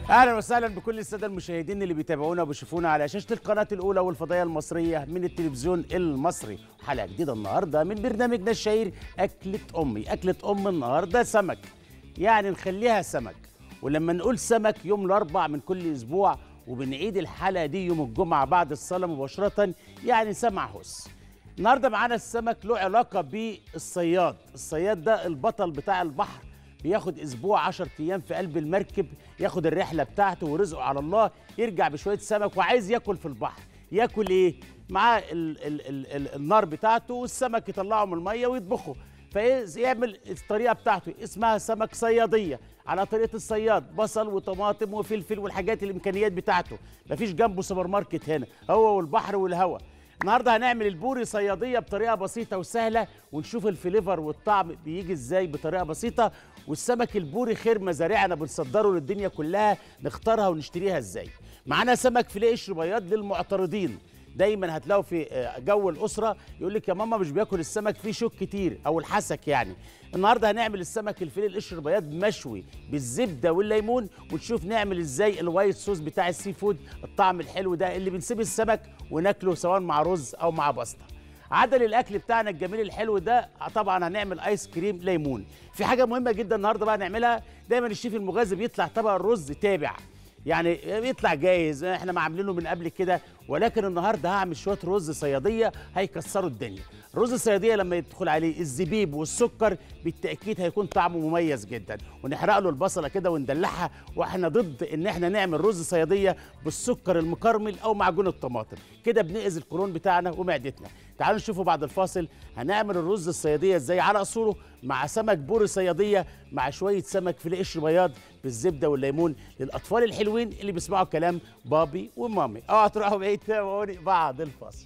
اهلا وسهلا بكل الساده المشاهدين اللي بيتابعونا وبيشوفونا على شاشه القناه الاولى والفضائيه المصريه من التلفزيون المصري حلقه جديده النهارده من برنامجنا الشهير اكله امي اكله ام النهارده سمك يعني نخليها سمك ولما نقول سمك يوم الاربع من كل اسبوع وبنعيد الحلقه دي يوم الجمعه بعد الصلاه مباشره يعني سمع هس النهارده معانا السمك له علاقه بالصياد الصياد ده البطل بتاع البحر بياخد اسبوع 10 ايام في قلب المركب ياخد الرحله بتاعته ورزقه على الله يرجع بشويه سمك وعايز ياكل في البحر ياكل ايه معاه ال ال ال ال النار بتاعته والسمك يطلعه من الميه ويطبخه فيعمل الطريقه بتاعته اسمها سمك صياديه على طريقه الصياد بصل وطماطم وفلفل والحاجات الامكانيات بتاعته مفيش جنبه سوبر ماركت هنا هو والبحر والهواء النهارده هنعمل البوري صياديه بطريقه بسيطه وسهله ونشوف الفليفر والطعم بيجي ازاي بطريقه بسيطه والسمك البوري خير مزارعنا بنصدره للدنيا كلها نختارها ونشتريها ازاي معانا سمك فيليه قشر بياض للمعترضين دايما هتلاقوا في جو الاسره يقول لك يا ماما مش بياكل السمك فيه شوك كتير او الحسك يعني النهارده هنعمل السمك الفيليه القشر بياض مشوي بالزبده والليمون ونشوف نعمل ازاي الوايت صوص بتاع السي فود الطعم الحلو ده اللي بنسيب السمك وناكله سواء مع رز او مع بسطه عدل الاكل بتاعنا الجميل الحلو ده طبعا هنعمل ايس كريم ليمون في حاجه مهمه جدا النهارده بقى نعملها دايما الشيف المغازي بيطلع طبق الرز تابع يعني بيطلع جاهز احنا ما عاملينه من قبل كده ولكن النهارده هعمل شويه رز صياديه هيكسروا الدنيا الرز الصياديه لما يدخل عليه الزبيب والسكر بالتاكيد هيكون طعمه مميز جدا ونحرق له البصله كده وندلعها واحنا ضد ان احنا نعمل رز صياديه بالسكر المكرمل او معجون الطماطم كده بنأذي القولون بتاعنا ومعدتنا تعالوا نشوفوا بعد الفاصل هنعمل الرز الصياديه ازاي على اصوله مع سمك بوري صياديه مع شويه سمك فيليه قشر بياض بالزبده والليمون للاطفال الحلوين اللي بيسمعوا كلام بابي ومامي اوعوا تروحوا بعيد تابعوني بعد الفاصل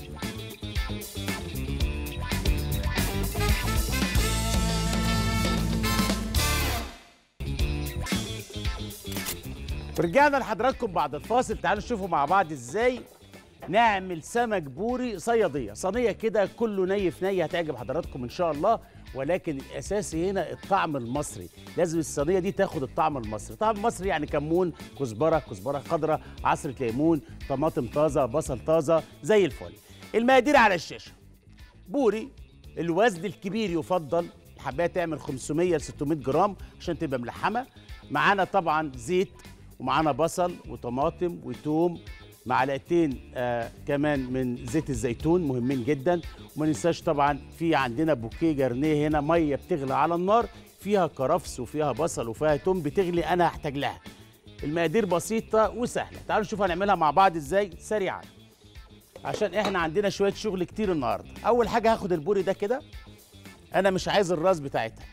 رجعنا لحضراتكم بعد الفاصل تعالوا نشوفوا مع بعض ازاي نعمل سمك بوري صياديه صينيه كده كله ني في ني هتعجب حضراتكم ان شاء الله ولكن الاساسي هنا الطعم المصري لازم الصينيه دي تاخد الطعم المصري الطعم المصري يعني كمون كزبره كزبره خضراء عصره ليمون طماطم طازه بصل طازه زي الفل المقادير على الشاشه بوري الوزن الكبير يفضل الحبايه تعمل 500 ل 600 جرام عشان تبقى ملحمه معانا طبعا زيت ومعانا بصل وطماطم وتوم معلقتين آه كمان من زيت الزيتون مهمين جدا وما ننساش طبعا في عندنا بوكيه جرنيه هنا ميه بتغلي على النار فيها كرفس وفيها بصل وفيها توم بتغلي انا هحتاج لها المقادير بسيطه وسهله تعالوا نشوف هنعملها مع بعض ازاي سريعا عشان احنا عندنا شويه شغل كتير النهارده اول حاجه هاخد البوري ده كده انا مش عايز الراس بتاعتها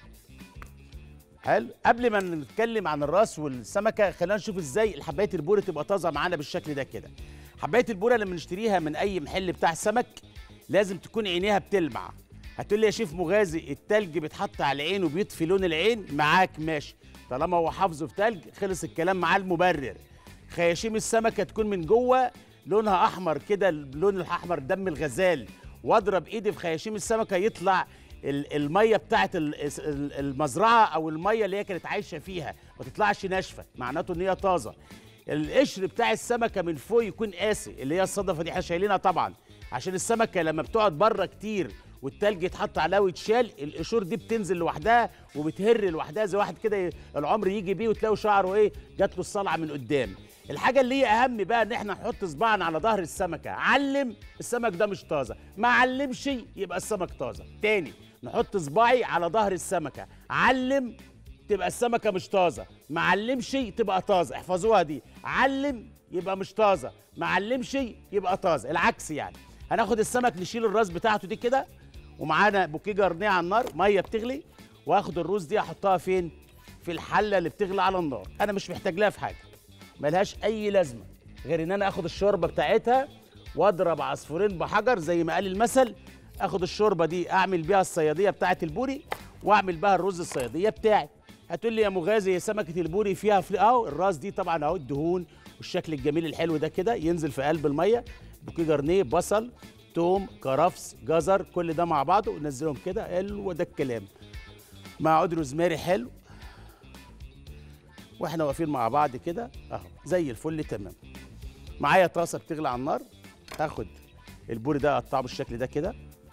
حلو قبل ما نتكلم عن الراس والسمكه خلينا نشوف ازاي الحبايه البوري تبقى طازه معانا بالشكل ده كده حبايه البوري لما نشتريها من اي محل بتاع سمك لازم تكون عينيها بتلمع هتقول لي يا شيف مغازي التلج بيتحط على العين وبيطفي لون العين معاك ماشي طالما هو حافظه في تلج خلص الكلام معاه المبرر خياشيم السمكه تكون من جوه لونها احمر كده اللون الاحمر دم الغزال واضرب ايدي في خياشيم السمكه يطلع الميه بتاعت المزرعه او الميه اللي هي كانت عايشه فيها ما تطلعش ناشفه معناته ان هي طازه القشر بتاع السمكه من فوق يكون قاسي اللي هي الصدفه دي احنا شايلينها طبعا عشان السمكه لما بتقعد بره كتير والتلج يتحط عليها ويتشال القشور دي بتنزل لوحدها وبتهر لوحدها زي واحد كده العمر يجي بيه وتلاقوا شعره ايه جات له الصلعه من قدام الحاجه اللي هي اهم بقى ان احنا نحط صباعنا على ظهر السمكه علم السمك ده مش طازه ما علمش يبقى السمك طازه تاني نحط صباعي على ظهر السمكه علم تبقى السمكه مش طازه ما علمش تبقى طازه احفظوها دي علم يبقى مش طازه ما علمش يبقى طازه العكس يعني هناخد السمك نشيل الراس بتاعته دي كده ومعانا بوكيه جرنيه على النار ميه بتغلي واخد الروز دي احطها فين في الحله اللي بتغلي على النار انا مش محتاج لها في حاجه ملهاش اي لازمه غير ان انا اخد الشوربه بتاعتها واضرب عصفورين بحجر زي ما قال المثل اخد الشوربه دي اعمل بيها الصياديه بتاعه البوري واعمل بها الرز الصياديه بتاعي هتقول لي يا مغازي سمكه البوري فيها فل... اهو الراس دي طبعا اهو الدهون والشكل الجميل الحلو ده كده ينزل في قلب الميه بوكيه جرنيه بصل توم كرفس جزر كل ده مع بعضه وننزلهم كده حلو ده الكلام مع عود روزماري حلو واحنا واقفين مع بعض كده اهو زي الفل تمام معايا طاسه بتغلي على النار هاخد البوري ده اقطعه بالشكل ده كده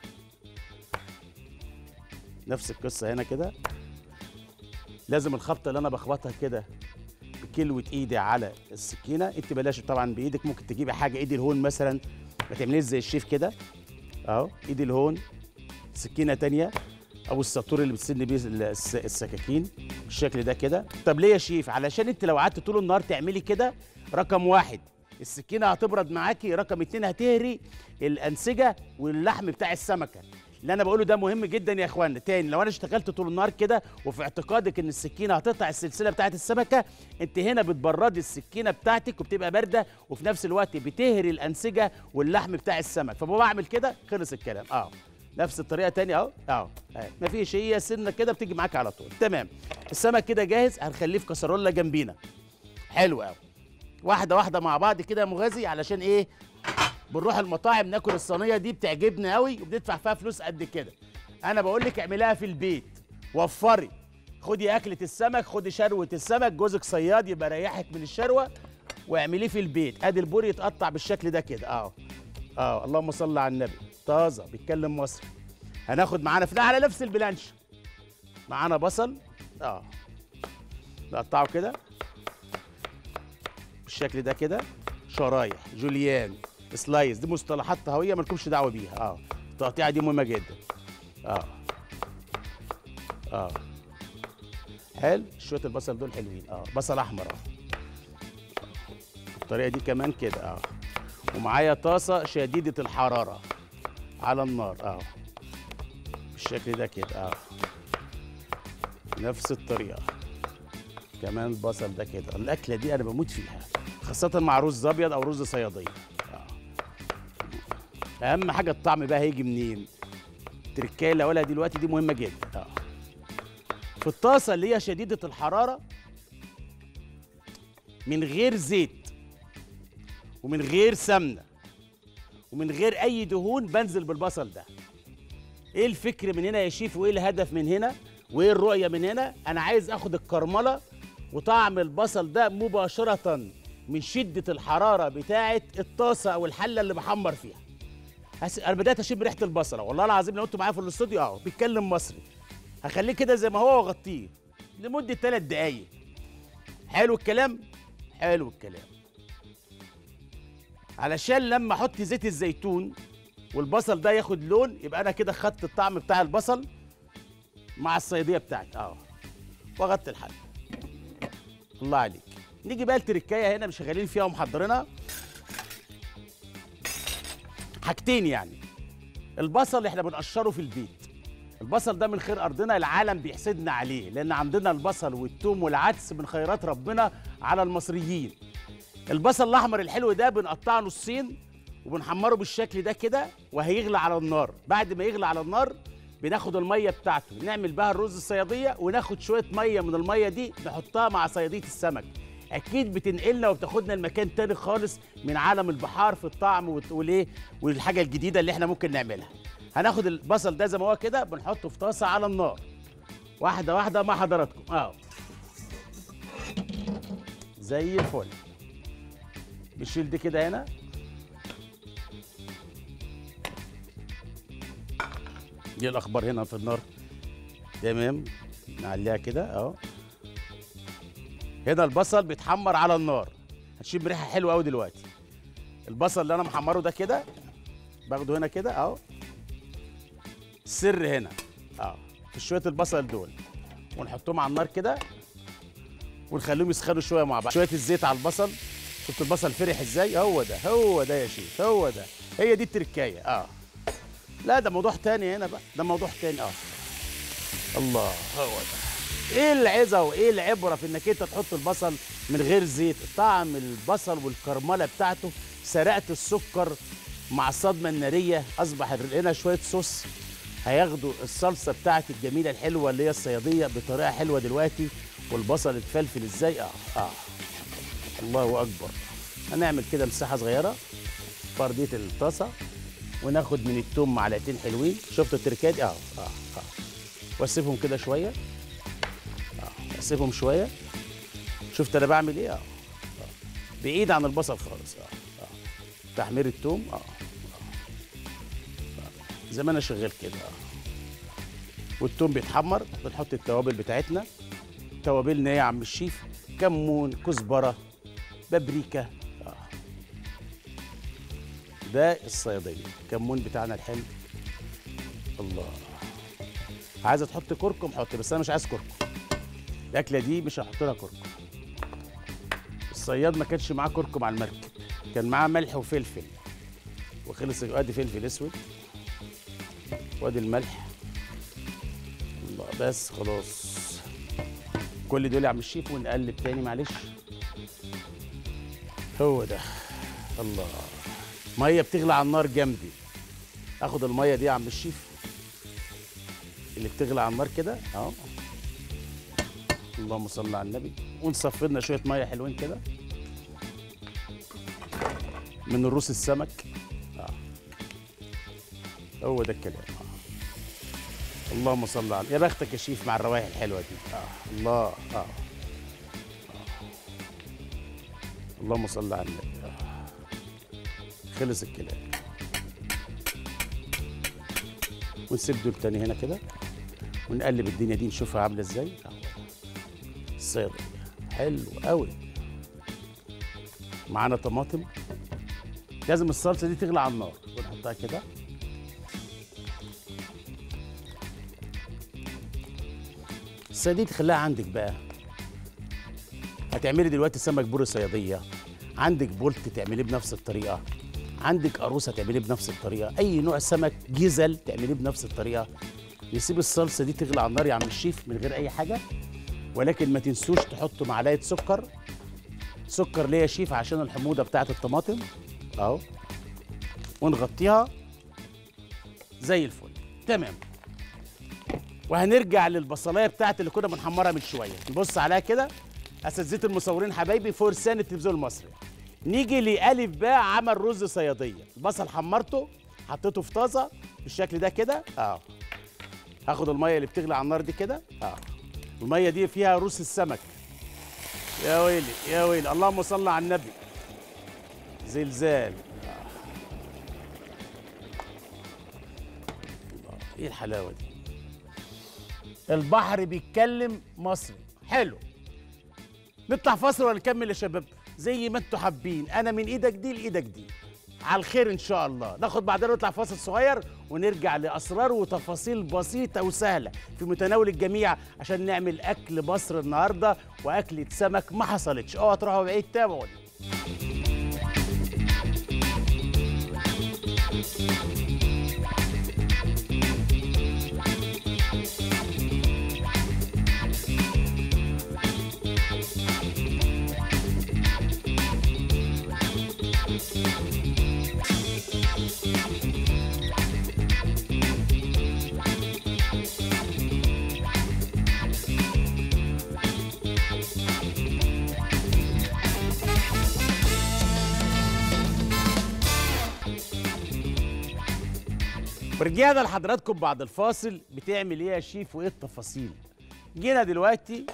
نفس القصه هنا كده لازم الخبطه اللي انا بخبطها كده بكلوة ايدي على السكينه انت بلاش طبعا بايدك ممكن تجيبي حاجه ايدي الهون مثلا ما تعمليش زي الشيف كده اهو ايدي الهون سكينه تانية او الساطور اللي بتسن بيه الس- السكاكين بالشكل ده كده طب ليه يا شيف علشان انت لو قعدت طول النهار تعملي كده رقم واحد السكينه هتبرد معاكي رقم اتنين هتهري الانسجه واللحم بتاع السمكه اللي انا بقوله ده مهم جدا يا اخوانا تاني لو انا اشتغلت طول النهار كده وفي اعتقادك ان السكينه هتقطع السلسله بتاعت السمكه انت هنا بتبردي السكينه بتاعتك وبتبقى بارده وفي نفس الوقت بتهري الانسجه واللحم بتاع السمك فبعمل كده خلص الكلام اه نفس الطريقه تاني اهو اهو أهي. مفيش هي سنه كده بتيجي معاك على طول تمام السمك كده جاهز هنخليه في كسرولة جنبينا حلو قوي واحده واحده مع بعض كده يا مغازي علشان ايه بنروح المطاعم ناكل الصينيه دي بتعجبنا قوي وبندفع فيها فلوس قد كده انا بقول لك اعمليها في البيت وفري خدي اكله السمك خدي شروه السمك جوزك صياد يبقى ريحك من الشروه واعمليه في البيت ادي البوري يتقطع بالشكل ده كده اه اه اللهم صل على النبي طازه بيتكلم مصري هناخد معانا في على نفس البلانش معانا بصل اه نقطعه كده بالشكل ده كده شرايح جوليان سلايس دي مصطلحات طهويه مالكمش دعوه بيها اه التقطيعه دي مهمه جدا اه اه حلو شويه البصل دول حلوين اه بصل احمر اه الطريقه دي كمان كده اه ومعايا طاسه شديده الحراره على النار اه بالشكل ده كده اه نفس الطريقه كمان البصل ده كده الاكله دي انا بموت فيها خاصه مع رز ابيض او رز صياديه آه. اهم حاجه الطعم بقى هيجي منين التركايه اللي هقولها دلوقتي دي مهمه جدا اه في الطاسه اللي هي شديده الحراره من غير زيت ومن غير سمنه ومن غير اي دهون بنزل بالبصل ده ايه الفكر من هنا يا شيف وايه الهدف من هنا وايه الرؤيه من هنا انا عايز اخد الكرمله وطعم البصل ده مباشره من شده الحراره بتاعه الطاسه او الحله اللي بحمر فيها هس... انا بدات اشم ريحه البصله والله العظيم لو انتوا معايا في الاستوديو اهو بيتكلم مصري هخليه كده زي ما هو واغطيه لمده ثلاث دقايق حلو الكلام حلو الكلام علشان لما احط زيت الزيتون والبصل ده ياخد لون يبقى انا كده خدت الطعم بتاع البصل مع الصياديه بتاعتي اه واغطي الحل الله عليك نيجي بقى التركايه هنا مش شغالين فيها ومحضرينها حاجتين يعني البصل احنا بنقشره في البيت البصل ده من خير ارضنا العالم بيحسدنا عليه لان عندنا البصل والثوم والعدس من خيرات ربنا على المصريين البصل الاحمر الحلو ده بنقطعه نصين وبنحمره بالشكل ده كده وهيغلى على النار بعد ما يغلى على النار بناخد الميه بتاعته نعمل بها الرز الصياديه وناخد شويه ميه من الميه دي نحطها مع صياديه السمك اكيد بتنقلنا وبتاخدنا لمكان تاني خالص من عالم البحار في الطعم وت- والايه والحاجه الجديده اللي احنا ممكن نعملها هناخد البصل ده زي ما هو كده بنحطه في طاسه على النار واحده واحده مع حضراتكم اه زي الفل بنشيل دي كده هنا دي الاخبار هنا في النار تمام نعليها كده اهو هنا البصل بيتحمر على النار هتشم ريحه حلوه قوي دلوقتي البصل اللي انا محمره ده كده باخده هنا كده اهو السر هنا اه في شويه البصل دول ونحطهم على النار كده ونخليهم يسخنوا شويه مع بعض شويه الزيت على البصل شفت البصل فرح ازاي هو ده هو ده يا شيخ هو ده هي دي التركايه اه لا ده موضوع تاني هنا بقى ده موضوع تاني اه الله هو ده ايه العظه وايه العبره في انك انت تحط البصل من غير زيت طعم البصل والكرمله بتاعته سرقت السكر مع الصدمه الناريه اصبح هنا شويه صوص هياخدوا الصلصه بتاعتي الجميله الحلوه اللي هي الصياديه بطريقه حلوه دلوقتي والبصل اتفلفل ازاي اه اه الله اكبر هنعمل كده مساحه صغيره في ارضيه الطاسه وناخد من التوم معلقتين حلوين شفتوا التركات دي؟ اه اه اه واسيبهم كده شويه اه اسيبهم شويه شفت انا بعمل ايه اه آه. بعيد عن البصل خالص اه اه تحمير التوم اه, آه. آه. زي ما انا شغال كده اه والتوم بيتحمر بنحط التوابل بتاعتنا توابلنا ايه يا عم الشيف كمون كزبره بابريكا آه. ده الصياديه الكمون بتاعنا الحلو الله عايزه تحط كركم حط بس انا مش عايز كركم الاكله دي مش هحط لها كركم الصياد ما كانش معاه كركم على المركب كان معاه ملح وفلفل وخلص ادي فلفل اسود وادي الملح الله بس خلاص كل دول يا عم الشيف ونقلب تاني معلش هو ده الله ميه بتغلي على النار جنبي اخد الميه دي يا عم الشيف اللي بتغلي على النار كده اهو اللهم صل على النبي ونصفي لنا شويه ميه حلوين كده من الروس السمك اه هو ده الكلام آه. اللهم صل على يا بختك يا شيف مع الروائح الحلوه دي اه الله اه, آه. اللهم صل على النبي آه. خلص الكلام ونسيب دول تاني هنا كده ونقلب الدنيا دي نشوفها عامله ازاي اهو الصيدليه حلو قوي معانا طماطم لازم الصلصه دي تغلى على النار ونحطها كده الصياديه تخليها عندك بقى هتعملي دلوقتي سمك بوري صياديه عندك بولت تعمليه بنفس الطريقه عندك قاروصه تعمليه بنفس الطريقه اي نوع سمك جزل تعمليه بنفس الطريقه نسيب الصلصه دي تغلى على النار يا عم الشيف من غير اي حاجه ولكن ما تنسوش تحطوا معلقه سكر سكر ليه يا شيف عشان الحموضه بتاعه الطماطم اهو ونغطيها زي الفل تمام وهنرجع للبصلايه بتاعت اللي كنا بنحمرها من شويه نبص عليها كده اساتذه المصورين حبايبي فرسان التلفزيون المصري نيجي لألف باء عمل رز صياديه البصل حمرته حطيته في طاسه بالشكل ده كده اه هاخد الميه اللي بتغلي على النار دي كده اه الميه دي فيها روس السمك يا ويلي يا ويلي اللهم صل على النبي زلزال آه. الله ايه الحلاوه دي البحر بيتكلم مصري حلو نطلع فاصل ولا نكمل يا شباب زي ما انتوا حابين انا من ايدك دي لايدك دي على الخير ان شاء الله ناخد بعدين نطلع فاصل صغير ونرجع لاسرار وتفاصيل بسيطه وسهله في متناول الجميع عشان نعمل اكل مصر النهارده واكله سمك ما حصلتش اوعى تروحوا بعيد تابعوني ورجعنا لحضراتكم بعد الفاصل بتعمل ايه يا شيف وايه التفاصيل جينا دلوقتي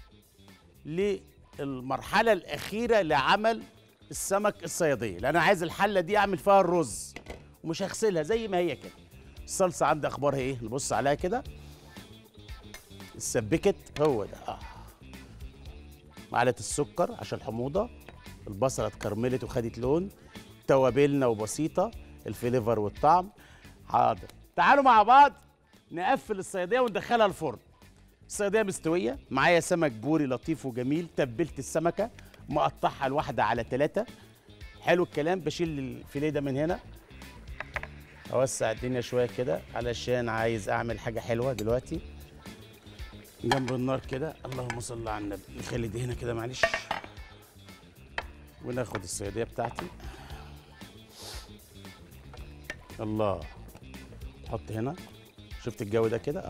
للمرحله الاخيره لعمل السمك الصياديه لان انا عايز الحله دي اعمل فيها الرز ومش هغسلها زي ما هي كده الصلصه عندي اخبارها ايه نبص عليها كده اتسبكت هو ده اه معلقه السكر عشان الحموضه البصله اتكرملت وخدت لون توابلنا وبسيطه الفليفر والطعم حاضر تعالوا مع بعض نقفل الصياديه وندخلها الفرن الصياديه مستويه معايا سمك بوري لطيف وجميل تبلت السمكه مقطعها الواحده على ثلاثة حلو الكلام بشيل الفيليه ده من هنا اوسع الدنيا شويه كده علشان عايز اعمل حاجه حلوه دلوقتي جنب النار كده اللهم صل على النبي نخلي دي هنا كده معلش وناخد الصياديه بتاعتي الله حط هنا شفت الجو ده كده اه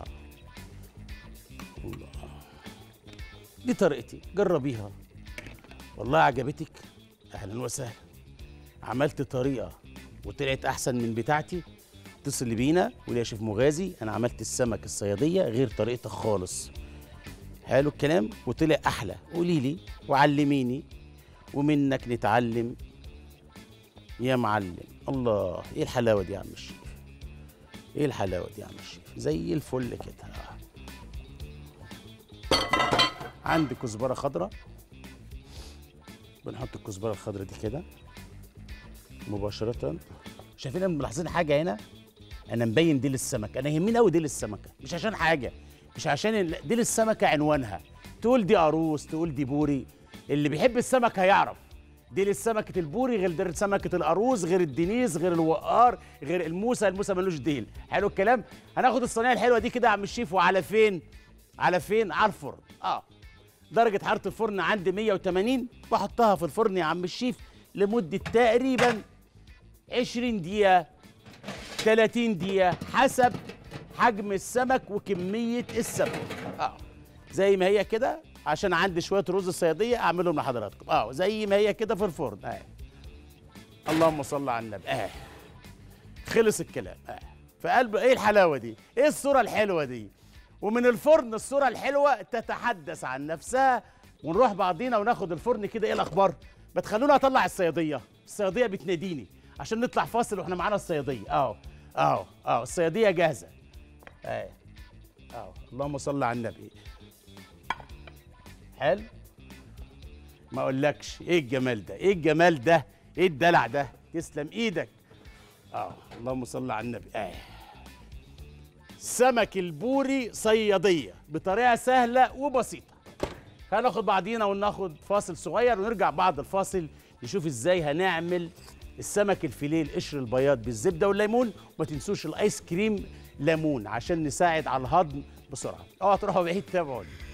الله دي طريقتي جربيها والله عجبتك اهلا وسهلا عملت طريقه وطلعت احسن من بتاعتي اتصل بينا وقول يا شيف مغازي انا عملت السمك الصياديه غير طريقتك خالص حلو الكلام وطلع احلى قولي لي وعلميني ومنك نتعلم يا معلم الله ايه الحلاوه دي يا عم الشيف ايه الحلاوه دي يا عم الشيف زي الفل كده آه. عندي كزبره خضراء بنحط الكزبره الخضراء دي كده مباشره شايفين ملاحظين حاجه هنا انا مبين ديل السمك انا يهمني قوي ديل السمكه مش عشان حاجه مش عشان ال- ديل السمكه عنوانها تقول دي قاروص تقول دي بوري اللي بيحب السمك هيعرف ديل السمكة البوري غير ديل سمكة القاروص غير الدنيس غير الوقار غير الموسى الموسى ملوش ديل حلو الكلام هناخد الصينية الحلوة دي كده يا عم الشيف وعلى فين على فين على الفرن اه درجة حرارة الفرن عندي 180 بحطها في الفرن يا عم الشيف لمدة تقريبا 20 دقيقة 30 دقيقة حسب حجم السمك وكمية السمك اه زي ما هي كده عشان عندي شوية رز صيادية اعملهم لحضراتكم اه زي ما هي كده في الفرن اه اللهم صل على النبي اه خلص الكلام اه في قلب ايه الحلاوة دي ايه الصورة الحلوة دي ومن الفرن الصورة الحلوة تتحدث عن نفسها ونروح بعضينا وناخد الفرن كده ايه الاخبار ما تخلونا اطلع الصيادية الصيادية بتناديني عشان نطلع فاصل واحنا معانا الصيادية اه اه اه الصيادية جاهزة اه اه اللهم صل على النبي حلو ما اقولكش ايه الجمال ده ايه الجمال ده ايه الدلع ده تسلم ايدك اه اللهم صل على النبي اه سمك البوري صياديه بطريقه سهله وبسيطه هناخد بعضينا وناخد فاصل صغير ونرجع بعد الفاصل نشوف ازاي هنعمل السمك الفيليه القشر البياض بالزبده والليمون وما تنسوش الايس كريم ليمون عشان نساعد على الهضم بسرعه اوعى تروحوا بعيد تابعوني